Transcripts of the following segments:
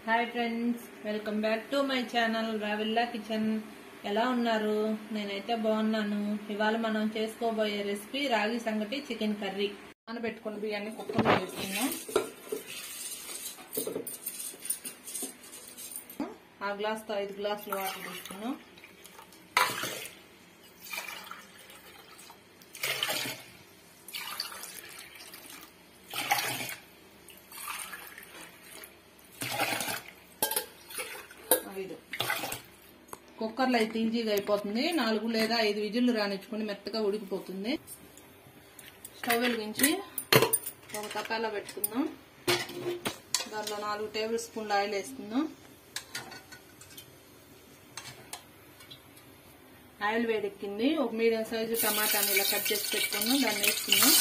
hi friends welcome back to my channel Ravilla kitchen ఎలా ఉన్నారు నేనైతే బాగున్నాను ఇవాళ మనం చేసుకోబోయే రెసిపీ రాగి సంగటి చికెన్ కర్రీ నానబెట్టుకున్న బియ్యాన్ని కుక్కర్లో వేసుకుందాం ఆ గ్లాస్తో ఐదు గ్లాసులు వాటర్ తీసుకున్నాం ఐదు కుక్కర్లో అయితే ఈజీగా అయిపోతుంది నాలుగు లేదా ఐదు విజిల్లు రానిచ్చుకుని మెత్తగా ఉడికిపోతుంది స్టవ్ వెలిగించి ఒక తపాలా పెట్టుకుందాం దాంట్లో నాలుగు టేబుల్ స్పూన్లు ఆయిల్ వేసుకుందాం ఆయిల్ వేడెక్కింది ఒక మీడియం సైజు టమాటాని ఇలా కట్ చేసి పెట్టుకున్నాం దాన్ని వేసుకుందాం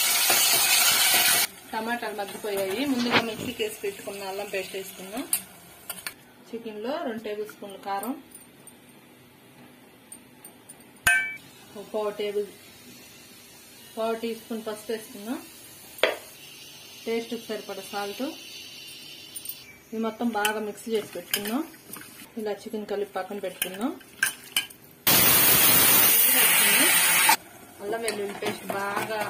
టమాటాలు మగ్గిపోయాయి ముందుగా మిక్సీకి వేసి పెట్టుకున్న అల్లం పేస్ట్ వేసుకుందాం చికెన్ లో రెండు టేబుల్ స్పూన్ల కారం ఒక పావు టేబుల్ పావు టీ స్పూన్ పసుపు వేసుకుందాం టేస్ట్ సరిపడ సాల్ట్ ఇది మొత్తం బాగా మిక్స్ చేసి పెట్టుకుందాం ఇలా చికెన్ కలిపి పక్కన పెట్టుకుందాం అల్లం వెల్లుల్లి పేస్ట్ బాగా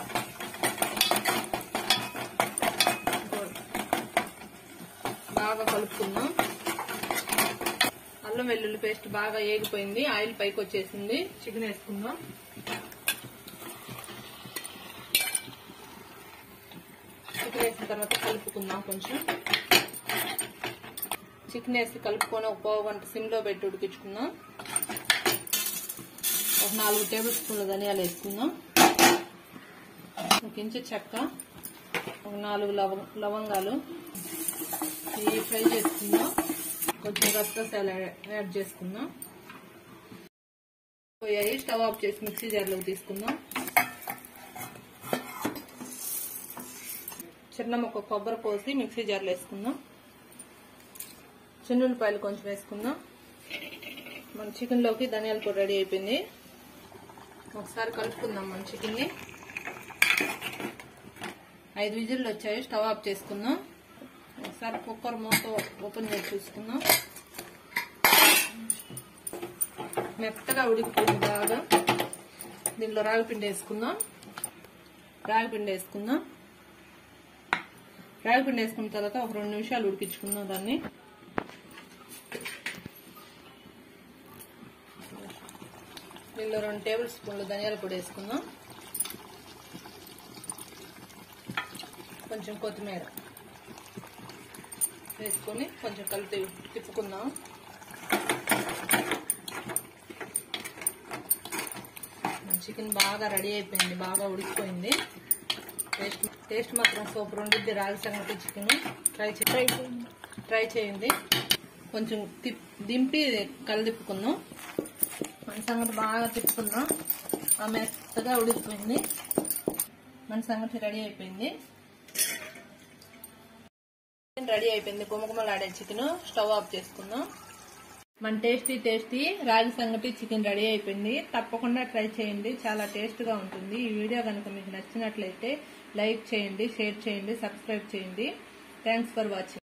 బాగా కలుపుకుందాం అల్లం వెల్లుల్లి పేస్ట్ బాగా ఏగిపోయింది ఆయిల్ పైకి వచ్చేసింది చికెన్ వేసుకుందాం చికెన్ వేసిన తర్వాత కలుపుకుందాం కొంచెం చికెన్ వేసి కలుపుకొని ఒక పావు గంట సిమ్ లో పెట్టి ఉడికించుకుందాం ఒక నాలుగు టేబుల్ స్పూన్ల ధనియాలు వేసుకుందాం ఒక ఇంచు చెక్క ఒక నాలుగు లవ లవంగాలు ఇవి ఫ్రై చేసుకుందాం కొంచెం గసగసాలు యాడ్ చేసుకుందాం పోయాయి స్టవ్ ఆఫ్ చేసి మిక్సీ జార్లోకి తీసుకుందాం చిన్న ముక్క కొబ్బరి పోసి మిక్సీ జార్లో వేసుకుందాం చిన్నులపాయలు కొంచెం వేసుకుందాం మన చికెన్లోకి ధనియాల పొడి రెడీ అయిపోయింది ఒకసారి కలుపుకుందాం మన చికెన్ని ఐదు విజిల్లు వచ్చాయి స్టవ్ ఆఫ్ చేసుకుందాం ఒకసారి కుక్కర్ మూత ఓపెన్ చేసి చూసుకుందాం మెత్తగా ఉడికిపోయింది బాగా దీనిలో రాగి పిండి వేసుకుందాం రాగి పిండి వేసుకుందాం రాగి పిండి వేసుకున్న తర్వాత ఒక రెండు నిమిషాలు ఉడికించుకుందాం దాన్ని దీనిలో రెండు టేబుల్ స్పూన్లు ధనియాల పొడి వేసుకుందాం కొంచెం కొత్తిమీర వేసుకొని కొంచెం కలిపి తిప్పుకుందాం చికెన్ బాగా రెడీ అయిపోయింది బాగా ఉడికిపోయింది టేస్ట్ టేస్ట్ మాత్రం సూపర్ ఉండిద్ది రాగి సంగటి చికెన్ ట్రై ట్రై ట్రై చేయండి కొంచెం తిప్ దింపి కలిదిప్పుకుందాం మన సంగటి బాగా తిప్పుకుందాం ఆ మెత్తగా ఉడికిపోయింది మన సంగటి రెడీ అయిపోయింది రెడీ అయిపోయింది గుమగుమలాడే చికెన్ స్టవ్ ఆఫ్ చేసుకుందాం మన టేస్టీ టేస్టీ రాగి సంగటి చికెన్ రెడీ అయిపోయింది తప్పకుండా ట్రై చేయండి చాలా టేస్ట్ గా ఉంటుంది ఈ వీడియో కనుక మీకు నచ్చినట్లయితే లైక్ చేయండి షేర్ చేయండి సబ్స్క్రైబ్ చేయండి థ్యాంక్స్ ఫర్ వాచింగ్